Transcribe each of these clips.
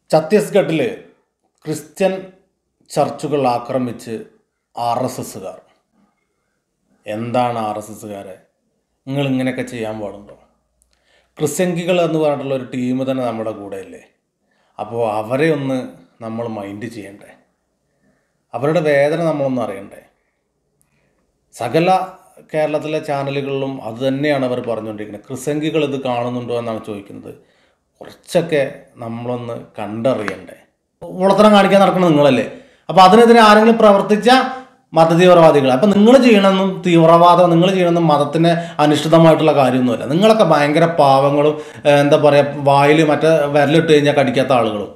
ഛത്തീസ്ഗഡിൽ ക്രിസ്ത്യൻ ചർച്ചുകൾ ആക്രമിച്ച് R S എസ്സുകാർ എന്താണ് ആർ എസ് എസ്സുകാരെ നിങ്ങൾ ഇങ്ങനെയൊക്കെ ചെയ്യാൻ പാടുണ്ടോ ക്രിസ്ത്യങ്കികൾ എന്ന് പറഞ്ഞിട്ടുള്ള ഒരു ടീം തന്നെ നമ്മുടെ കൂടെ ഇല്ലേ അപ്പോൾ അവരെ ഒന്ന് നമ്മൾ മൈൻഡ് ചെയ്യണ്ടേ അവരുടെ വേദന നമ്മളൊന്നും അറിയണ്ടേ സകല കേരളത്തിലെ ചാനലുകളിലും അത് തന്നെയാണ് അവർ പറഞ്ഞുകൊണ്ടിരിക്കുന്നത് ക്രിസംഗികൾ ഇത് കാണുന്നുണ്ടോ എന്നാണ് ചോദിക്കുന്നത് കുറച്ചൊക്കെ നമ്മളൊന്ന് കണ്ടറിയണ്ടേ ഉളത്തരം കാണിക്കാൻ നടക്കുന്നത് നിങ്ങളല്ലേ അപ്പോൾ അതിനെതിരെ ആരെങ്കിലും പ്രവർത്തിച്ച മതതീവ്രവാദികൾ അപ്പം നിങ്ങൾ ചെയ്യണമെന്നും തീവ്രവാദം നിങ്ങൾ ചെയ്യണമെന്നും മതത്തിന് അനിഷ്ഠിതമായിട്ടുള്ള കാര്യമൊന്നുമല്ല നിങ്ങളൊക്കെ ഭയങ്കര പാവങ്ങളും ഏഹ്, എന്താ പറയുക വായിൽ മറ്റേ വിരലിട്ട് കഴിഞ്ഞാൽ കടിക്കാത്ത ആളുകളും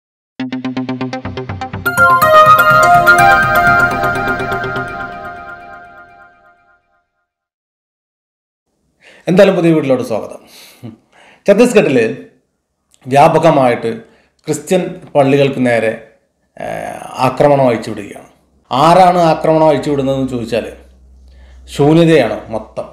എന്തായാലും പുതിയ വീട്ടിലോട്ട് സ്വാഗതം ഛത്തീസ്ഗഡിൽ വ്യാപകമായിട്ട് ക്രിസ്ത്യൻ പള്ളികൾക്ക് നേരെ ആ, ആക്രമണം അയച്ചു വിടുകയാണ് ആരാണ് ആക്രമണം അയച്ചു വിടുന്നതെന്ന് ചോദിച്ചാൽ ശൂന്യതയാണ് മൊത്തം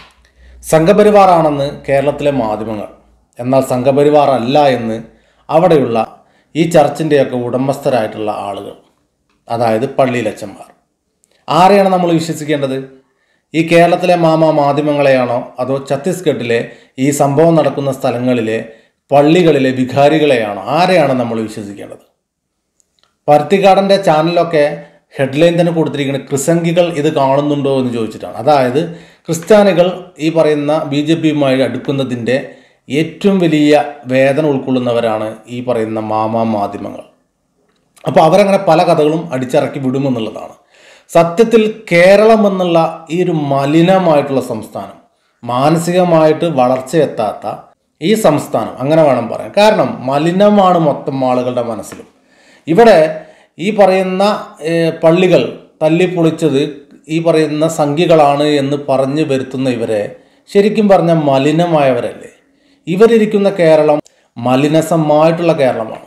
സംഘപരിവാറാണെന്ന് കേരളത്തിലെ മാധ്യമങ്ങൾ എന്നാൽ സംഘപരിവാർ അല്ല എന്ന് അവിടെയുള്ള ഈ ചർച്ചിൻ്റെയൊക്കെ ഉടമസ്ഥരായിട്ടുള്ള ആളുകൾ അതായത് പള്ളിയിലച്ചന്മാർ ആരെയാണ് നമ്മൾ വിശ്വസിക്കേണ്ടത് ഈ കേരളത്തിലെ മാമ മാധ്യമങ്ങളെയാണോ അതോ ഛത്തീസ്ഗഡിലെ ഈ സംഭവം നടക്കുന്ന സ്ഥലങ്ങളിലെ പള്ളികളിലെ വികാരികളെയാണോ ആരെയാണ് നമ്മൾ വിശ്വസിക്കേണ്ടത് പരുത്തിക്കാടൻ്റെ ചാനലൊക്കെ ഹെഡ്ലൈൻ തന്നെ കൊടുത്തിരിക്കുന്നത് ക്രിസംഗികൾ ഇത് കാണുന്നുണ്ടോ എന്ന് ചോദിച്ചിട്ടാണ് അതായത് ക്രിസ്ത്യാനികൾ ഈ പറയുന്ന ബി ജെ പിയുമായി അടുക്കുന്നതിൻ്റെ ഏറ്റവും വലിയ വേദന ഉൾക്കൊള്ളുന്നവരാണ് ഈ പറയുന്ന മാമാ മാധ്യമങ്ങൾ അപ്പോൾ അവരങ്ങനെ പല കഥകളും അടിച്ചിറക്കി വിടുമെന്നുള്ളതാണ് സത്യത്തിൽ കേരളം എന്നുള്ള ഈ ഒരു മലിനമായിട്ടുള്ള സംസ്ഥാനം മാനസികമായിട്ട് വളർച്ചയെത്താത്ത ഈ സംസ്ഥാനം അങ്ങനെ വേണം പറയാൻ കാരണം മലിനമാണ് മൊത്തം ആളുകളുടെ മനസ്സിലും ഇവിടെ ഈ പറയുന്ന ഏഹ്, പള്ളികൾ തല്ലിപ്പൊളിച്ചത് ഈ പറയുന്ന സംഖ്യകളാണ് എന്ന് പറഞ്ഞു വരുത്തുന്ന ഇവരെ ശരിക്കും പറഞ്ഞാൽ മലിനമായവരല്ലേ ഇവരിയ്ക്കുന്ന കേരളം മലിനസമായിട്ടുള്ള കേരളമാണ്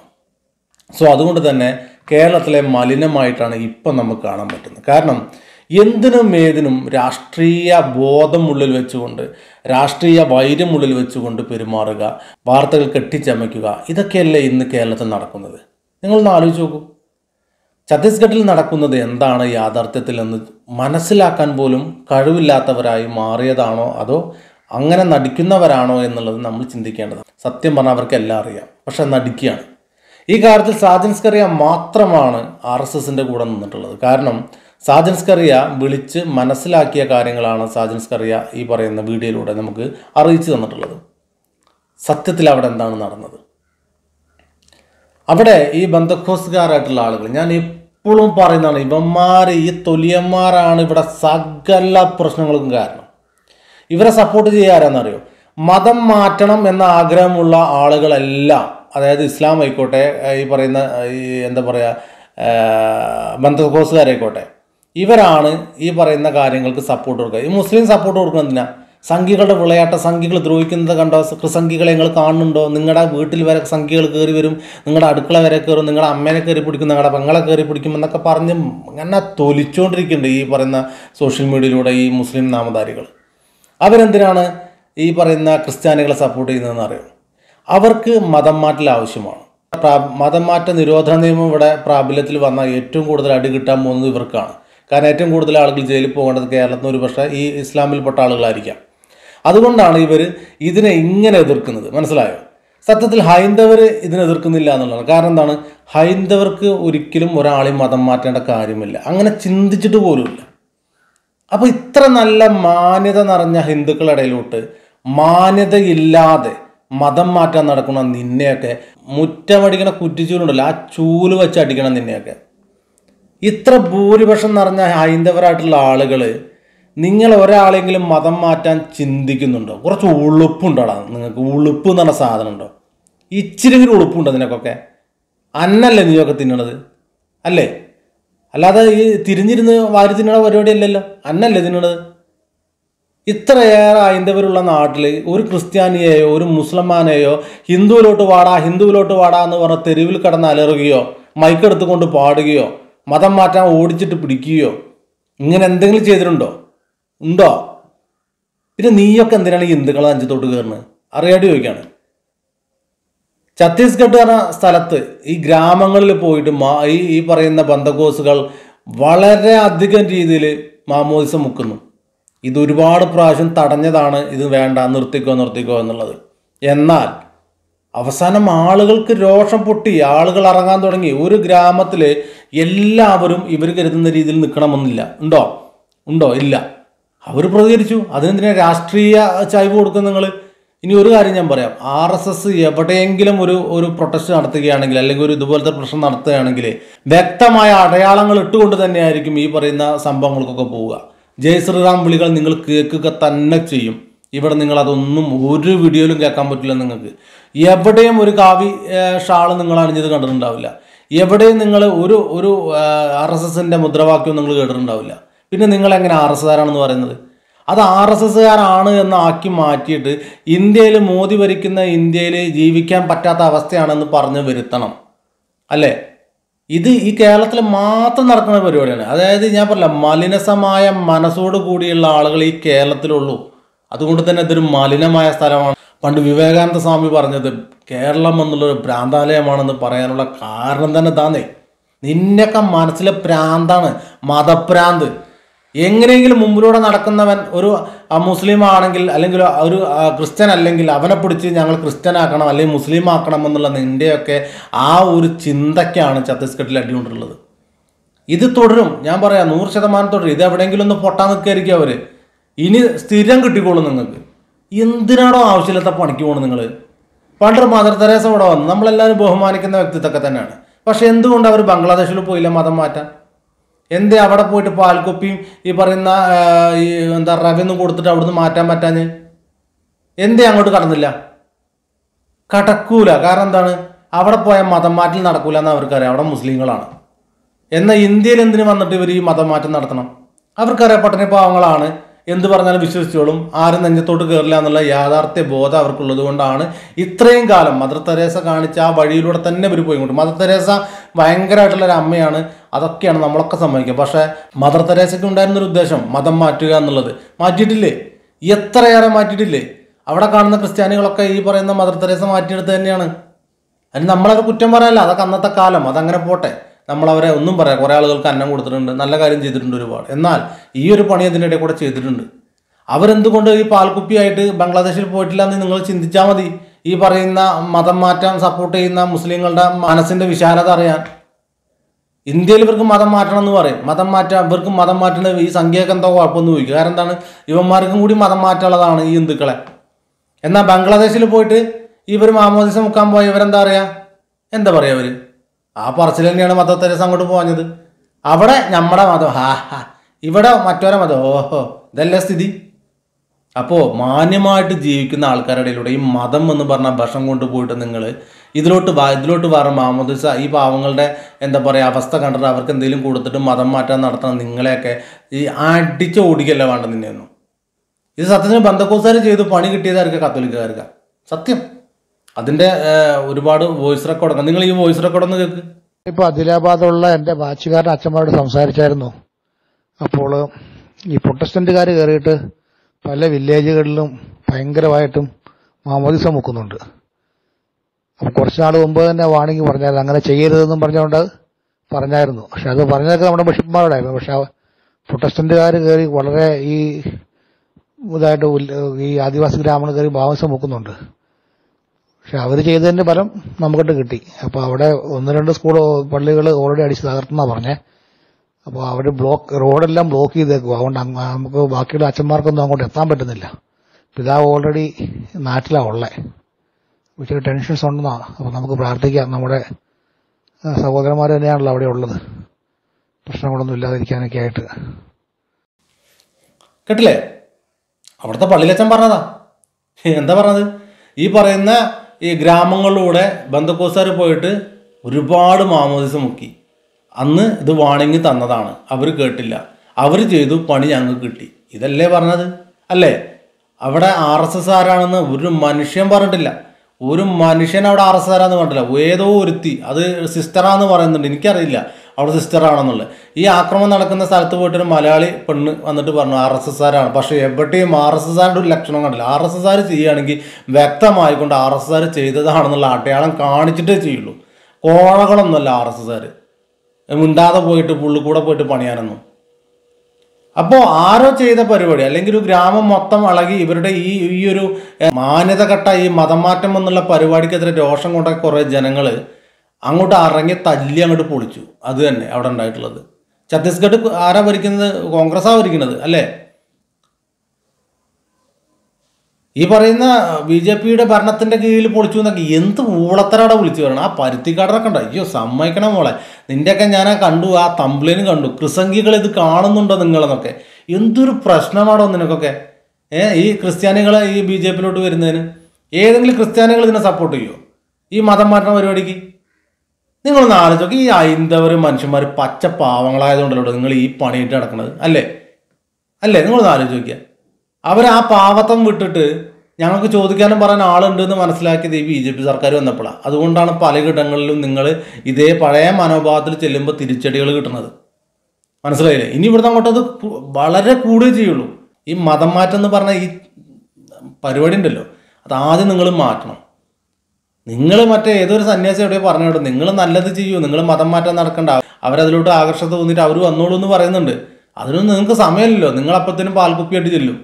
സോ അതുകൊണ്ട് തന്നെ കേരളത്തിലെ മലിനമായിട്ടാണ് ഇപ്പം നമുക്ക് കാണാൻ പറ്റുന്നത് കാരണം എന്തിനും ഏതിനും രാഷ്ട്രീയ ബോധം ഉള്ളിൽ വെച്ചുകൊണ്ട് രാഷ്ട്രീയ വൈര്യം ഉള്ളിൽ വെച്ചുകൊണ്ട് പെരുമാറുക വാർത്തകൾ കെട്ടിച്ചമയ്ക്കുക ഇതൊക്കെയല്ലേ ഇന്ന് കേരളത്തിൽ നടക്കുന്നത് നിങ്ങളൊന്ന് ആലോചിച്ച് നോക്കൂ ഛത്തീസ്ഗഡിൽ നടക്കുന്നത് എന്താണ് യാഥാർത്ഥ്യത്തിൽ എന്ന് മനസ്സിലാക്കാൻ പോലും കഴിവില്ലാത്തവരായി മാറിയതാണോ അതോ അങ്ങനെ നടിക്കുന്നവരാണോ എന്നുള്ളത് നമ്മൾ ചിന്തിക്കേണ്ടതാണ് സത്യം പറഞ്ഞാൽ അവർക്ക് എല്ലാം അറിയാം പക്ഷെ നടിക്കുകയാണ് ഈ കാര്യത്തിൽ സാജൻസ്കറിയ മാത്രമാണ് ആർ എസ് എസിൻ്റെ കൂടെ നിന്നിട്ടുള്ളത് കാരണം സാജൻസ്കറിയ വിളിച്ച് മനസ്സിലാക്കിയ കാര്യങ്ങളാണ് സാജൻസ്കറിയ ഈ പറയുന്ന വീഡിയോയിലൂടെ നമുക്ക് അറിയിച്ചു തന്നിട്ടുള്ളത് സത്യത്തിൽ അവിടെ എന്താണ് നടന്നത് അവിടെ ഈ ബന്ധക്കോസുകാരായിട്ടുള്ള ആളുകൾ ഞാൻ എപ്പോഴും പറയുന്നതാണ് ഇവന്മാർ ഈ തൊലിയന്മാരാണ് ഇവിടെ സകല പ്രശ്നങ്ങൾക്കും കാരണം ഇവരെ സപ്പോർട്ട് ചെയ്യാരെന്നറിയോ മതം മാറ്റണം എന്ന ആഗ്രഹമുള്ള ആളുകളെല്ലാം അതായത് ഇസ്ലാം ആയിക്കോട്ടെ ഈ പറയുന്ന ഈ എന്താ പറയുക ബന്ധക്കോസുകാരായിക്കോട്ടെ ഇവരാണ് ഈ പറയുന്ന കാര്യങ്ങൾക്ക് സപ്പോർട്ട് കൊടുക്കുക ഈ മുസ്ലിം സപ്പോർട്ട് കൊടുക്കുന്നത് എന്തിനാ സംഖ്യകളുടെ വിളയാട്ട സംഖ്യകൾ ദ്രോഹിക്കുന്നത് കണ്ടോ സംഖ്യകളെ നിങ്ങൾ കാണുന്നുണ്ടോ നിങ്ങളുടെ വീട്ടിൽ വരെ സംഖ്യകൾ കയറി വരും നിങ്ങളുടെ അടുക്കള വരെ കയറും നിങ്ങളുടെ അമ്മേനെ കയറി പിടിക്കും നിങ്ങളുടെ പെങ്ങളെ കയറി പിടിക്കും എന്നൊക്കെ പറഞ്ഞ് അങ്ങനെ തൊലിച്ചുകൊണ്ടിരിക്കുന്നുണ്ട് ഈ പറയുന്ന സോഷ്യൽ മീഡിയയിലൂടെ ഈ മുസ്ലിം നാമധാരികൾ അവരെന്തിനാണ് ഈ പറയുന്ന ക്രിസ്ത്യാനികളെ സപ്പോർട്ട് ചെയ്യുന്നതെന്ന് അറിയാം അവർക്ക് മതം മാറ്റൽ ആവശ്യമാണ് പ്രാ- മതം മാറ്റ നിരോധന നിയമം ഇവിടെ പ്രാബല്യത്തിൽ വന്ന ഏറ്റവും കൂടുതൽ അടി കിട്ടാൻ പോകുന്നത് ഇവർക്കാണ് കാരണം ഏറ്റവും കൂടുതൽ ആളുകൾ ജയിലിൽ പോകേണ്ടത് കേരളത്തിൽ ഒരു പക്ഷേ ഈ ഇസ്ലാമിൽപ്പെട്ട ആളുകളായിരിക്കാം അതുകൊണ്ടാണ് ഇവർ ഇതിനെ ഇങ്ങനെ എതിർക്കുന്നത് മനസ്സിലായോ സത്യത്തിൽ ഹൈന്ദവർ ഇതിനെ എതിർക്കുന്നില്ല എന്നുള്ളതാണ് കാരണം എന്താണ് ഹൈന്ദവർക്ക് ഒരിക്കലും ഒരാളെയും മതം മാറ്റേണ്ട കാര്യമില്ല അങ്ങനെ ചിന്തിച്ചിട്ട് പോലുമില്ല അപ്പോൾ ഇത്ര നല്ല മാന്യത നിറഞ്ഞ ഹിന്ദുക്കളുടെ ഇടയിലോട്ട് മാന്യതയില്ലാതെ മതം മാറ്റാൻ നടക്കുന്ന നിന്നെയൊക്കെ മുറ്റമടിക്കണ കുറ്റിച്ചൂലുണ്ടല്ലോ ആ ചൂല് വെച്ച് അടിക്കണം നിന്നെയൊക്കെ ഇത്ര ഭൂരിപക്ഷം നിറഞ്ഞ ഹൈന്ദവരായിട്ടുള്ള ആളുകൾ നിങ്ങൾ ഒരാളെങ്കിലും മതം മാറ്റാൻ ചിന്തിക്കുന്നുണ്ടോ കുറച്ച് ഉളുപ്പുണ്ടോടാ നിങ്ങൾക്ക് ഉളുപ്പ് എന്ന് പറഞ്ഞ സാധനം ഉണ്ടോ ഇച്ചിരി ഉളുപ്പുണ്ടോ നിനക്കൊക്കെ അന്നല്ലേ നീയൊക്കെ തിന്നണത് അല്ലേ അല്ലാതെ ഈ തിരിഞ്ഞിരുന്ന് വാരി തിന്നണ പരിപാടിയല്ലല്ലോ അന്നല്ലേ തിന്നണത് ഇത്രയേറെ ഹൈന്ദവരുള്ള നാട്ടിൽ ഒരു ക്രിസ്ത്യാനിയെയോ ഒരു മുസൽമാനെയോ ഹിന്ദുവിലോട്ട് വാടാ ഹിന്ദുവിലോട്ട് വാടാ എന്ന് പറഞ്ഞ് തെരുവിൽ കിടന്ന് അലറുകയോ മൈക്കെടുത്തുകൊണ്ട് പാടുകയോ മതം മാറ്റാൻ ഓടിച്ചിട്ട് പിടിക്കുകയോ ഇങ്ങനെ എന്തെങ്കിലും ചെയ്തിട്ടുണ്ടോ ഉണ്ടോ പിന്നെ നീയൊക്കെ എന്തിനാണ് ഈ ഹിന്ദുക്കളെ അഞ്ചത്തോട്ട് കയറുന്നത് അറിയാണ്ട് ചോദിക്കാണ് ഛത്തീസ്ഗഡ് എന്ന സ്ഥലത്ത് ഈ ഗ്രാമങ്ങളിൽ പോയിട്ട് മാ- ഈ ഈ പറയുന്ന ബന്ധകോസുകൾ വളരെ അധികം രീതിയിൽ മാമോദിസം മുക്കുന്നു ഇത് ഒരുപാട് പ്രാവശ്യം തടഞ്ഞതാണ് ഇത് വേണ്ട നിർത്തിക്കോ നിർത്തിക്കോ എന്നുള്ളത് എന്നാൽ അവസാനം ആളുകൾക്ക് രോഷം പൊട്ടി ആളുകൾ ഇറങ്ങാൻ തുടങ്ങി ഒരു ഗ്രാമത്തിൽ എല്ലാവരും ഇവർ കരുതുന്ന രീതിയിൽ നിൽക്കണമെന്നില്ല ഉണ്ടോ ഉണ്ടോ ഇല്ല അവർ പ്രതികരിച്ചു അതിനെന്തിനാ രാഷ്ട്രീയ ചായ്വ് കൊടുക്കും നിങ്ങൾ ഇനി ഒരു കാര്യം ഞാൻ പറയാം ആർ എസ് എസ് എവിടെയെങ്കിലും ഒരു ഒരു പ്രൊട്ടസ്റ്റ് നടത്തുകയാണെങ്കിൽ അല്ലെങ്കിൽ ഒരു ഇതുപോലത്തെ പ്രശ്നം നടത്തുകയാണെങ്കിൽ വ്യക്തമായ അടയാളങ്ങൾ ഇട്ടുകൊണ്ട് തന്നെയായിരിക്കും ഈ പറയുന്ന സംഭവങ്ങൾക്കൊക്കെ പോവുക ജയ് ശ്രീറാം വിളികൾ നിങ്ങൾ കേൾക്കുക തന്നെ ചെയ്യും ഇവിടെ നിങ്ങൾ അതൊന്നും ഒരു വീഡിയോയിലും കേൾക്കാൻ പറ്റില്ല നിങ്ങൾക്ക് എവിടെയും ഒരു കാവി ഷാള് നിങ്ങൾ അണിഞ്ഞത് കണ്ടിട്ടുണ്ടാവില്ല എവിടെയും നിങ്ങൾ ഒരു ഒരു ആർ എസ് എസിന്റെ മുദ്രാവാക്യവും നിങ്ങൾ കേട്ടിട്ടുണ്ടാവില്ല പിന്നെ നിങ്ങൾ എങ്ങനെ ആർ എസ് കാരാണെന്ന് പറയുന്നത് അത് ആർ എസ് എസ്സുകാരാണ് എന്ന് ആക്കി മാറ്റിയിട്ട് ഇന്ത്യയിൽ മോദി ഭരിക്കുന്ന ഇന്ത്യയിൽ ജീവിക്കാൻ പറ്റാത്ത അവസ്ഥയാണെന്ന് പറഞ്ഞ് വരുത്തണം അല്ലേ ഇത് ഈ കേരളത്തിൽ മാത്രം നടക്കുന്ന പരിപാടിയാണ് അതായത് ഞാൻ പറഞ്ഞില്ല മലിനസമായ മനസ്സോട് കൂടിയുള്ള ആളുകൾ ഈ കേരളത്തിലുള്ളൂ അതുകൊണ്ട് തന്നെ ഇതൊരു മലിനമായ സ്ഥലമാണ് പണ്ട് വിവേകാനന്ദ സ്വാമി പറഞ്ഞത് കേരളം എന്നുള്ളൊരു ഭ്രാന്താലയമാണെന്ന് പറയാനുള്ള കാരണം തന്നെ താന്നേ നിന്നൊക്കെ മനസ്സിലെ പ്രാന്താണ് മതഭ്രാന്ത് എങ്ങനെയെങ്കിലും മുമ്പിലൂടെ നടക്കുന്നവൻ ഒരു ആ, മുസ്ലിം ആണെങ്കിൽ അല്ലെങ്കിൽ ഒരു ആ, ക്രിസ്ത്യൻ അല്ലെങ്കിൽ അവനെ പിടിച്ച് ഞങ്ങൾ ക്രിസ്ത്യൻ ആക്കണം അല്ലെങ്കിൽ മുസ്ലിം ആക്കണം എന്നുള്ള നിൻ്റെയൊക്കെ ആ ഒരു ചിന്തയ്ക്കാണ് ഛത്തീസ്ഗഡിൽ അടികൊണ്ടുള്ളത് ഇത് തുടരും ഞാൻ പറയാം നൂറ് ശതമാനം തുടരും ഇത് എവിടെയെങ്കിലും ഒന്ന് പൊട്ടാൻ നിൽക്കായിരിക്കും അവര് ഇനി സ്ഥിരം കിട്ടിക്കോളും നിങ്ങൾക്ക് എന്തിനാണോ ആവശ്യമില്ലാത്ത പണിക്ക് പോകണം നിങ്ങൾ പണ്ട് മദർ തെരേസ ഇവിടെ വന്നു നമ്മളെല്ലാവരും ബഹുമാനിക്കുന്ന വ്യക്തിത്വമൊക്കെ തന്നെയാണ് പക്ഷെ എന്തുകൊണ്ട് അവർ ബംഗ്ലാദേശിൽ പോയില്ല മതം മാറ്റാൻ എന്തേ അവിടെ പോയിട്ട് പാൽക്കുപ്പിയും ഈ പറയുന്ന ആ, ഈ എന്താ റവ്യൊന്ന് കൊടുത്തിട്ട് അവിടുന്ന് മാറ്റാൻ പറ്റാഞ്ഞ് എന്തേ അങ്ങോട്ട് കടന്നില്ല കടക്കൂല കാരണം എന്താണ് അവിടെ പോയ മതം മാറ്റൽ നടക്കൂല എന്ന് അവർക്കറിയാം അവിടെ മുസ്ലിങ്ങളാണ് എന്നാൽ ഇന്ത്യയിൽ എന്തിനു വന്നിട്ട് ഇവർ ഈ മതം മാറ്റം നടത്തണം അവർക്കറിയാം പട്ടണി പാവങ്ങളാണ് എന്ത് പറഞ്ഞാലും വിശ്വസിച്ചോളും ആരും നെഞ്ചത്തോട്ട് കയറില്ല എന്നുള്ള യാഥാർത്ഥ്യ ബോധം അവർക്കുള്ളത് കൊണ്ടാണ് ഇത്രയും കാലം മദർ തെരേസ കാണിച്ച ആ വഴിയിലൂടെ തന്നെ ഇവർ പോയിക്കൊണ്ട് മദർ തെരേസ ഭയങ്കരമായിട്ടുള്ള ഒരു അമ്മയാണ് അതൊക്കെയാണ് നമ്മളൊക്കെ സമ്മതിക്കുക പക്ഷേ മദർ തെരേസയ്ക്ക് ഉണ്ടായിരുന്ന ഒരു ഉദ്ദേശം മതം മാറ്റുക എന്നുള്ളത് മാറ്റിയിട്ടില്ലേ എത്രയേറെ മാറ്റിയിട്ടില്ലേ അവിടെ കാണുന്ന ക്രിസ്ത്യാനികളൊക്കെ ഈ പറയുന്ന മദർ തെരേസ മാറ്റിയെടുത്ത് തന്നെയാണ് അതിന് നമ്മളത് കുറ്റം പറയല്ല അതൊക്കെ അന്നത്തെ കാലം അതങ്ങനെ പോട്ടെ നമ്മളവരെ ഒന്നും പറയാം കുറേ ആളുകൾക്ക് അന്നം കൊടുത്തിട്ടുണ്ട് നല്ല കാര്യം ചെയ്തിട്ടുണ്ട് ഒരുപാട് എന്നാൽ ഈ ഒരു പണി അതിൻ്റെ ഇടയിൽ കൂടെ ചെയ്തിട്ടുണ്ട് അവരെന്തുകൊണ്ട് ഈ പാൽക്കുപ്പിയായിട്ട് ബംഗ്ലാദേശിൽ പോയിട്ടില്ല എന്ന് നിങ്ങൾ ചിന്തിച്ചാൽ മതി ഈ പറയുന്ന മതം മാറ്റാൻ സപ്പോർട്ട് ചെയ്യുന്ന മുസ്ലിങ്ങളുടെ മനസ്സിന്റെ വിശാലത അറിയാൻ ഇന്ത്യയിൽ ഇവർക്ക് മതം മാറ്റണം എന്ന് പറയും മതം മാറ്റാൻ ഇവർക്ക് മതം മാറ്റുന്ന ഈ സംഖ്യയൊക്കെ എന്തോ കുഴപ്പമൊന്നും ചോദിക്കും കാരണം എന്താണ് ഇവന്മാർക്കും കൂടി മതം മാറ്റാനുള്ളതാണ് ഈ ഹിന്ദുക്കളെ എന്നാൽ ബംഗ്ലാദേശിൽ പോയിട്ട് ഇവർ മാമോദിസം മുക്കാൻ പോയ ഇവരെന്താ പറയാ എന്താ പറയാ ഇവര് ആ പറച്ചിൽ തന്നെയാണ് മത തെരേസ അങ്ങോട്ട് പോഞ്ഞത് അവിടെ നമ്മുടെ മതം ഹാ ഹാ ഇവിടെ മറ്റോരെ മതം ഓഹോ ഇതല്ലേ സ്ഥിതി അപ്പോൾ മാന്യമായിട്ട് ജീവിക്കുന്ന ആൾക്കാരുടെ ഇടയിലൂടെ ഈ മതം എന്ന് പറഞ്ഞ ഭഷം കൊണ്ട് പോയിട്ട് നിങ്ങൾ ഇതിലോട്ട് വാ ഇതിലോട്ട് വേറെ മാമോദിസ ഈ പാവങ്ങളുടെ എന്താ പറയുക അവസ്ഥ കണ്ടിട്ട് അവർക്ക് എന്തെങ്കിലും കൊടുത്തിട്ട് മതം മാറ്റാൻ നടത്തണം നിങ്ങളെയൊക്കെ ഈ അടിച്ച് ഓടിക്കല്ല വേണ്ട നിന്നെയൊന്നും ഇത് സത്യത്തിന് ബന്ധക്കോസാർ ചെയ്ത് പണി കിട്ടിയതായിരിക്കും കത്തോലിക്കാർക്ക് സത്യം അതിൻ്റെ ഒരുപാട് വോയിസ് റെക്കോർഡൊക്കെ നിങ്ങൾ ഈ വോയിസ് റെക്കോർഡൊന്ന് കേൾക്ക് ഇപ്പൊ അദിലാബാദുള്ള എന്റെ ബാച്ചുകാരൻ അച്ഛന്മാരോട് സംസാരിച്ചായിരുന്നു അപ്പോൾ ഈ പ്രൊട്ടസ്റ്റന്റുകാർ കയറിയിട്ട് പല വില്ലേജുകളിലും ഭയങ്കരമായിട്ടും മാമോദിസം മുക്കുന്നുണ്ട് അപ്പൊ കുറച്ച് നാൾ മുമ്പ് തന്നെ വാണിംഗ് പറഞ്ഞായിരുന്നു അങ്ങനെ ചെയ്യരുതെന്നും പറഞ്ഞുകൊണ്ട് പറഞ്ഞായിരുന്നു പക്ഷെ അത് പറഞ്ഞതൊക്കെ നമ്മുടെ ബിഷപ്പ്മാരോടായിരുന്നു പക്ഷെ ആ പ്രൊട്ടസ്റ്റന്റുകാർ കയറി വളരെ ഈ ഇതായിട്ട് ഉല്ല- ഈ ആദിവാസി ഗ്രാമങ്ങൾ കയറി മാമോദിസം മുക്കുന്നുണ്ട് പക്ഷെ അവർ ചെയ്തതിന്റെ ഫലം നമുക്കിട്ട് കിട്ടി അപ്പോൾ അവിടെ ഒന്ന് രണ്ട് സ്കൂൾ പള്ളികൾ ഓൾറെഡി അടിച്ച് തകർത്തെന്നാ പറഞ്ഞേ അപ്പോൾ അവർ ബ്ലോക്ക് റോഡെല്ലാം ബ്ലോക്ക് ചെയ്തേക്കും അതുകൊണ്ട് അങ്ങ് നമുക്ക് ബാക്കിയുള്ള അച്ഛന്മാർക്കൊന്നും അങ്ങോട്ട് എത്താൻ പറ്റുന്നില്ല പിതാവ് ഓൾറെഡി നാട്ടിലാണ് ഉള്ളത് ഇച്ചിരി ടെൻഷൻസ് ഉണ്ടെന്നാണ് അപ്പോൾ നമുക്ക് പ്രാർത്ഥിക്കാം നമ്മുടെ ആ, സഹോദരന്മാർ തന്നെയാണല്ലോ അവിടെ ഉള്ളത് പ്രശ്നങ്ങളൊന്നും ഇല്ലാതിരിക്കാനൊക്കെ ആയിട്ട് കേട്ടില്ലേ അവിടുത്തെ പള്ളിയിലച്ചൻ പറഞ്ഞതാ എന്താ പറഞ്ഞത് ഈ പറയുന്ന ഈ ഗ്രാമങ്ങളിലൂടെ ബന്ധക്കോസാർ പോയിട്ട് ഒരുപാട് മാമോദിസം മുക്കി അന്ന് ഇത് വാണിംഗ് തന്നതാണ് അവർ കേട്ടില്ല അവർ ചെയ്തു പണി ഞങ്ങൾക്ക് കിട്ടി ഇതല്ലേ പറഞ്ഞത് അല്ലേ അവിടെ ആർ എസ് എസ് ആരാണെന്ന് ഒരു മനുഷ്യൻ പറഞ്ഞിട്ടില്ല ഒരു മനുഷ്യൻ അവിടെ ആർ എസ് ആരാന്ന് പറഞ്ഞിട്ടില്ല ഏതോ ഒരുത്തി അത് സിസ്റ്ററാന്ന് പറയുന്നുണ്ട് എനിക്കറിയില്ല അവിടെ സിസ്റ്റർ ആണെന്നുള്ളത് ഈ ആക്രമണം നടക്കുന്ന സ്ഥലത്ത് പോയിട്ട് ഒരു മലയാളി പെണ്ണ് വന്നിട്ട് പറഞ്ഞു ആർ എസ് എസ് ആരാണ് പക്ഷേ എവിടെയും ആർ എസ് എസ് ആരുടെ ഒരു ലക്ഷണം കണ്ടില്ല ആർ എസ് എസ് ആർ ചെയ്യുകയാണെങ്കിൽ വ്യക്തമായിക്കൊണ്ട് ആർ എസ് എസ് ആർ ചെയ്തതാണെന്നുള്ള അടയാളം കാണിച്ചിട്ടേ ചെയ്യുള്ളൂ കോഴകളൊന്നുമല്ല ആർ എസ് എസ് ആർ മിണ്ടാതെ പോയിട്ട് പുള്ളി കൂടെ പോയിട്ട് പണിയാനൊന്നും അപ്പോൾ ആരോ ചെയ്ത പരിപാടി അല്ലെങ്കിൽ ഒരു ഗ്രാമം മൊത്തം ഇളകി ഇവരുടെ ഈ ഈ ഒരു എഹ്, മാന്യത കെട്ട ഈ മതം മാറ്റം എന്നുള്ള പരിപാടിക്കെതിരെ രോഷം കൊണ്ട കുറേ ജനങ്ങൾ അങ്ങോട്ട് ഇറങ്ങി തല്ലി അങ്ങോട്ട് പൊളിച്ചു അത് തന്നെ അവിടെ ഉണ്ടായിട്ടുള്ളത് ഛത്തീസ്ഗഡ് ആരാ ഭരിക്കുന്നത് കോൺഗ്രസ്സാ ഭരിക്കുന്നത് അല്ലേ ഈ പറയുന്ന ബി ജെ പിയുടെ ഭരണത്തിന്റെ കീഴിൽ പൊളിച്ചു എന്നൊക്കെ എന്ത് ഊളത്തരാടെ വിളിച്ചു പറയണം ആ പരുത്തിക്കാടറൊക്കെ ഉണ്ട് അയ്യോ സമ്മതിക്കണം മോളെ നിന്റെയൊക്കെ ഞാൻ ആ കണ്ടു ആ തമ്പ്ലേനും കണ്ടു കൃസംഗികൾ ഇത് കാണുന്നുണ്ടോ നിങ്ങളെന്നൊക്കെ എന്തൊരു പ്രശ്നമാണോ നിനക്കൊക്കെ ഏ ഈ ക്രിസ്ത്യാനികളെ ഈ ബി ജെ പിയിലോട്ട് വരുന്നതിന് ഏതെങ്കിലും ക്രിസ്ത്യാനികൾ ഇതിനെ സപ്പോർട്ട് ചെയ്യുമോ ഈ മതം മാറ്റുന്ന പരിപാടിക്ക് നിങ്ങളൊന്ന് ആലോചിച്ചോക്കെ ഈ ഹൈന്ദവർ മനുഷ്യന്മാർ പച്ച പാവങ്ങളായതുകൊണ്ടല്ലോ നിങ്ങൾ ഈ പണിയിട്ട് നടക്കുന്നത് അല്ലേ അല്ലേ നിങ്ങളൊന്ന് ആലോചിച്ച് നോക്കിയാൽ അവർ ആ പാവത്തം വിട്ടിട്ട് ഞങ്ങൾക്ക് ചോദിക്കാനും പറയാൻ ആളുണ്ട് എന്ന് മനസ്സിലാക്കിയത് ഈ ബി ജെ പി സർക്കാർ വന്നപ്പോഴാണ് അതുകൊണ്ടാണ് പലയിടങ്ങളിലും നിങ്ങൾ ഇതേ പഴയ മനോഭാവത്തിൽ ചെല്ലുമ്പോൾ തിരിച്ചടികൾ കിട്ടുന്നത് മനസ്സിലായില്ലേ ഇനി ഇവിടുന്ന് അങ്ങോട്ട് അത് കു- വളരെ കൂടുകയേ ചെയ്യുള്ളൂ ഈ മതം മാറ്റം എന്ന് പറഞ്ഞ ഈ പരിപാടി ഉണ്ടല്ലോ അത് ആദ്യം നിങ്ങൾ മാറ്റണം നിങ്ങൾ മറ്റേ ഏതൊരു സന്യാസി എവിടെയോ പറഞ്ഞു വിടും നിങ്ങൾ നല്ലത് ചെയ്യൂ നിങ്ങൾ മതം മാറ്റം നടക്കണ്ട അവരതിലോട്ട് ആകർഷത തോന്നിയിട്ട് അവർ വന്നോളൂ എന്ന് പറയുന്നുണ്ട് അതിനൊന്നും നിങ്ങൾക്ക് സമയമില്ലല്ലോ നിങ്ങൾ അപ്പത്തേനും പാൽക്കുപ്പിയായിട്ട് ചെല്ലും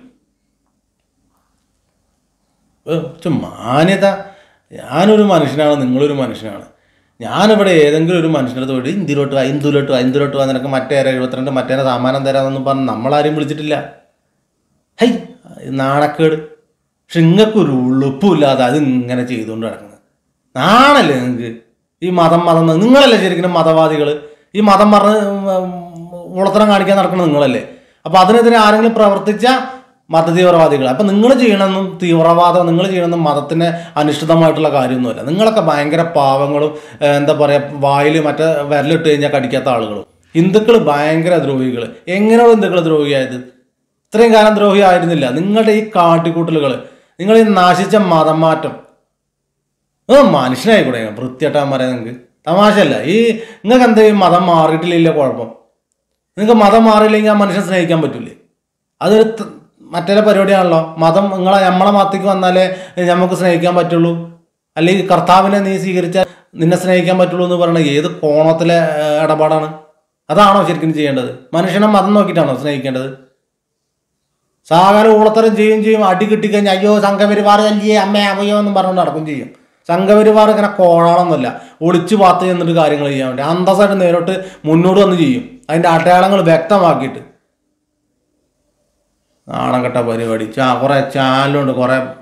ഏ, ഛെ, മാന്യത ഞാനൊരു മനുഷ്യനാണ് നിങ്ങളൊരു മനുഷ്യനാണ് ഞാനിവിടെ ഏതെങ്കിലും ഒരു മനുഷ്യൻ്റെ അടുത്ത് പോയിട്ട് ഇന്ത്യയിലോട്ട് വാ ഇന്ദുലോട്ട് വാ ഇന്ദുലോട്ട് വാ നിനക്ക് മറ്റേ എഴുപത്തിരണ്ട് മറ്റേ സാമാനം തരാമെന്നൊന്നും പറഞ്ഞ് നമ്മളാരും വിളിച്ചിട്ടില്ല ഹൈ നാണക്കേട് പക്ഷെ ഇങ്ങൾക്കൊരു ഉളുപ്പുമില്ലാതെ അത് ഇങ്ങനെ ചെയ്തുകൊണ്ട് കിടക്കുന്നത് നാണല്ലേ നിങ്ങൾക്ക് ഈ മതം മതം എന്ന് നിങ്ങളല്ലേ ശരിക്കും മതവാദികൾ ഈ മതം പറഞ്ഞ് ഉളത്തരം കാണിക്കാൻ നടക്കുന്നത് നിങ്ങളല്ലേ അപ്പോൾ അതിനെതിരെ ആരെങ്കിലും പ്രവർത്തിച്ച മതതീവ്രവാദികൾ അപ്പം നിങ്ങൾ ചെയ്യണമെന്നും തീവ്രവാദം നിങ്ങൾ ചെയ്യണമെന്നും മതത്തിന് അനിഷ്ഠിതമായിട്ടുള്ള കാര്യമൊന്നുമല്ല നിങ്ങളൊക്കെ ഭയങ്കര പാവങ്ങളും ഏഹ്, എന്താ പറയുക വായിൽ മറ്റേ വിരലിട്ട് കഴിഞ്ഞാൽ കടിക്കാത്ത ആളുകളും ഹിന്ദുക്കൾ ഭയങ്കര ദ്രോഹികൾ എങ്ങനെയാണ് ഹിന്ദുക്കൾ ദ്രോഹിയായത് ഇത്രയും കാലം ദ്രോഹി ആയിരുന്നില്ല നിങ്ങളുടെ ഈ കാട്ടിക്കൂട്ടലുകൾ നിങ്ങൾ ഈ നാശിച്ച മതം മാറ്റം ഏ മനുഷ്യനായിക്കൂടെ വൃത്തിയായിട്ടാൻ പറയാൻ നിങ്ങൾക്ക് തമാശയല്ല ഈ നിങ്ങൾക്ക് എന്താ ഈ മതം മാറിയിട്ടില്ല കുഴപ്പം നിങ്ങൾക്ക് മതം മാറിയില്ലെങ്കിൽ ആ മനുഷ്യനെ സ്നേഹിക്കാൻ പറ്റൂലേ അതൊരു ത- മറ്റേ പരിപാടിയാണല്ലോ മതം നിങ്ങളെ നമ്മളെ മതത്തേക്ക് വന്നാലേ നമുക്ക് സ്നേഹിക്കാൻ പറ്റുള്ളൂ അല്ലെങ്കിൽ കർത്താവിനെ നീ സ്വീകരിച്ചാൽ നിന്നെ സ്നേഹിക്കാൻ പറ്റുള്ളൂ എന്ന് പറയുന്നത് ഏത് കോണത്തിലെ ഏ, ഇടപാടാണ് അതാണോ ശരിക്കും ചെയ്യേണ്ടത് മനുഷ്യനെ മതം നോക്കിയിട്ടാണോ സ്നേഹിക്കേണ്ടത് സാകാല ഊളത്തരം ചെയ്യും ചെയ്യും അടി കിട്ടിക്കഴിഞ്ഞാൽ അയ്യോ സംഘപരിവാർ അല്ലേ അമ്മ അവയോ എന്നും പറഞ്ഞുകൊണ്ട് നടക്കും ചെയ്യും സംഘപരിവാർ ഇങ്ങനെ കോഴാളൊന്നുമല്ല ഒളിച്ചു പാത്ത് ചെന്നിട്ട് കാര്യങ്ങൾ ചെയ്യാൻ വേണ്ടി അന്തസ്സായിട്ട് നേരിട്ട് മുന്നോട്ട് വന്ന് ചെയ്യും അതിൻ്റെ അടയാളങ്ങൾ വ്യക്തമാക്കിയിട്ട് നാണം കെട്ട പരിപാടി ചാ കുറേ ചാനലുണ്ട് കുറേ